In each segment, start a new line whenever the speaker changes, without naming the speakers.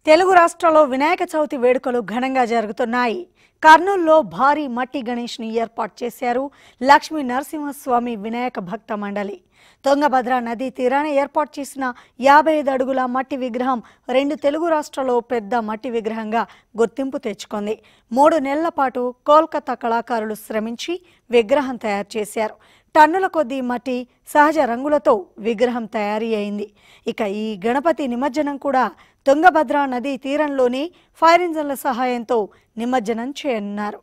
తెలుగు రాష్ట్రాల్లో వినాయక చవితి వేడుకలు ఘనంగా జరుగుతున్నాయి కర్నూలులో భారీ మట్టి గణేష్ని ఏర్పాటు చేశారు లక్ష్మీ నరసింహస్వామి వినాయక భక్త మండలి తుంగభద్ర నదీ తీరాన ఏర్పాటు చేసిన యాభై ఐదు అడుగుల మట్టి విగ్రహం రెండు తెలుగు రాష్ట్రాల్లో పెద్ద మట్టి విగ్రహంగా గుర్తింపు తెచ్చుకుంది మూడు నెలల పాటు కోల్కతా కళాకారులు శ్రమించి విగ్రహం తయారు చేశారు టన్నుల కొద్దీ మట్టి సహజ రంగులతో విగ్రహం తయారీ అయింది ఇక ఈ గణపతి నిమజ్జనం కూడా తుంగభద్ర నదీ తీరంలోని ఫైర్ ఇంజన్ల సహాయంతో నిమజ్జనం చేయనున్నారు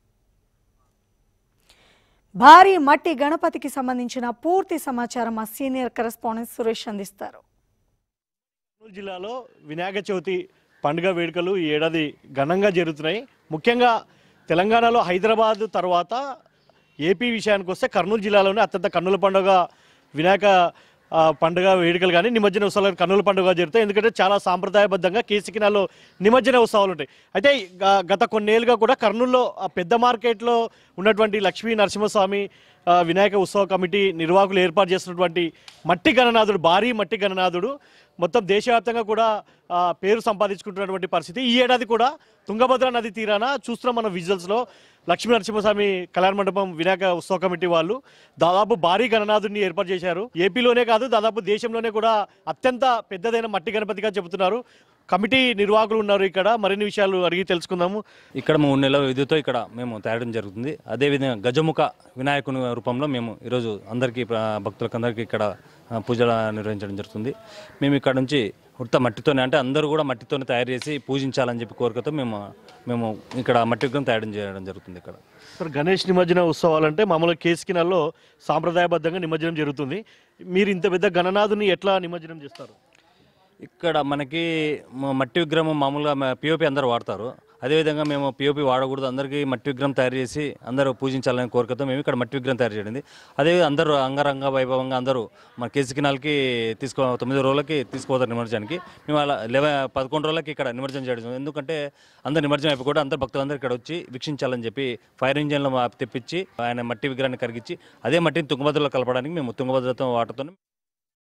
భారీ మట్టి గణపతికి సంబంధించిన పూర్తి సమాచారం మా సీనియర్ కరెస్పాండెంట్ సురేష్ అందిస్తారు
కర్నూలు జిల్లాలో వినాయక చవితి పండుగ వేడుకలు ఈ ఏడాది ఘనంగా జరుగుతున్నాయి ముఖ్యంగా తెలంగాణలో హైదరాబాద్ తర్వాత ఏపీ విషయానికి వస్తే కర్నూలు జిల్లాలోనే అత్యంత కన్నుల పండుగ వినాయక ఆ, పండుగ వేడుకలు కానీ నిమజ్జన ఉత్సవాలు కన్నుల పండుగ జరుగుతాయి ఎందుకంటే చాలా సాంప్రదాయబద్ధంగా కేసికినాల్లో నిమజ్జన ఉత్సవాలు ఉంటాయి అయితే గ- గత కొన్నేళ్ళుగా కూడా కర్నూలులో ఆ పెద్ద మార్కెట్లో ఉన్నటువంటి లక్ష్మీ నరసింహస్వామి ఆ, వినాయక ఉత్సవ కమిటీ నిర్వాహకులు ఏర్పాటు చేసినటువంటి మట్టి గణనాథుడు భారీ మట్టి గణనాథుడు మొత్తం దేశవ్యాప్తంగా కూడా ఆ, పేరు సంపాదించుకుంటున్నటువంటి పరిస్థితి ఈ ఏడాది కూడా తుంగభద్ర నది తీరాన చూస్తున్నాం మన విజువల్స్లో లక్ష్మీ నరసింహస్వామి కళ్యాణ మండపం వినాయక ఉత్సవ కమిటీ వాళ్ళు దాదాపు భారీ గణనాథుడిని ఏర్పాటు చేశారు ఏపీలోనే కాదు దాదాపు దేశంలోనే కూడా అత్యంత పెద్దదైన మట్టి గణపతిగా చెబుతున్నారు కమిటీ నిర్వాహకులు ఉన్నారు ఇక్కడ మరిన్ని విషయాలు అడిగి తెలుసుకుందాము
ఇక్కడ మూడు నెలల విధితో ఇక్కడ మేము తయారడం జరుగుతుంది అదేవిధంగా గజముఖ వినాయకుని రూపంలో మేము ఈరోజు అందరికీ ఆ, భక్తులకు అందరికీ ఇక్కడ ఆ, పూజలు నిర్వహించడం జరుగుతుంది మేము ఇక్కడ నుంచి ఉత్త మట్టితోనే అంటే అందరూ కూడా మట్టితోనే తయారు చేసి పూజించాలని చెప్పి కోరికతో మేము మేము ఇక్కడ మట్టి విగ్రహం తయారు చేయడం జరుగుతుంది ఇక్కడ
సార్ గణేష్ నిమజ్జన ఉత్సవాలు అంటే మామూలుగా కేసికినాల్లో సాంప్రదాయబద్ధంగా నిమజ్జనం జరుగుతుంది మీరు ఇంత పెద్ద గణనాథుని ఎట్లా నిమజ్జనం చేస్తారు
ఇక్కడ మనకి మ- మట్టి విగ్రహం మామూలుగా పిఓపి అందరూ వాడతారు అదేవిధంగా మేము పిఓపి వాడకూడదు అందరికీ మట్టి విగ్రహం తయారు చేసి అందరూ పూజించాలని కోరికతో మేము ఇక్కడ మట్టి విగ్రహం తయారు చేయడింది అదే అందరూ అంగరంగ వైభవంగా అందరూ మన కేసికినాల్కి తీసుకో తొమ్మిది రోజులకి తీసుకుపోతారు నిమజ్జనానికి మేము అలా లెవెన్ పదకొండు రోజులకి ఇక్కడ నిమజ్జనం చేయడం ఎందుకంటే అందరు నిమజ్జనం అయిపోయి కూడా అందరు భక్తులందరూ ఇక్కడ వచ్చి వీక్షించాలని చెప్పి ఫైర్ ఇంజన్లు తెప్పించి ఆయన మట్టి విగ్రహాన్ని కరిగించి అదే మట్టిని తుంగభద్రలో కలపడానికి మేము తుంగభద్రతో వాటర్తో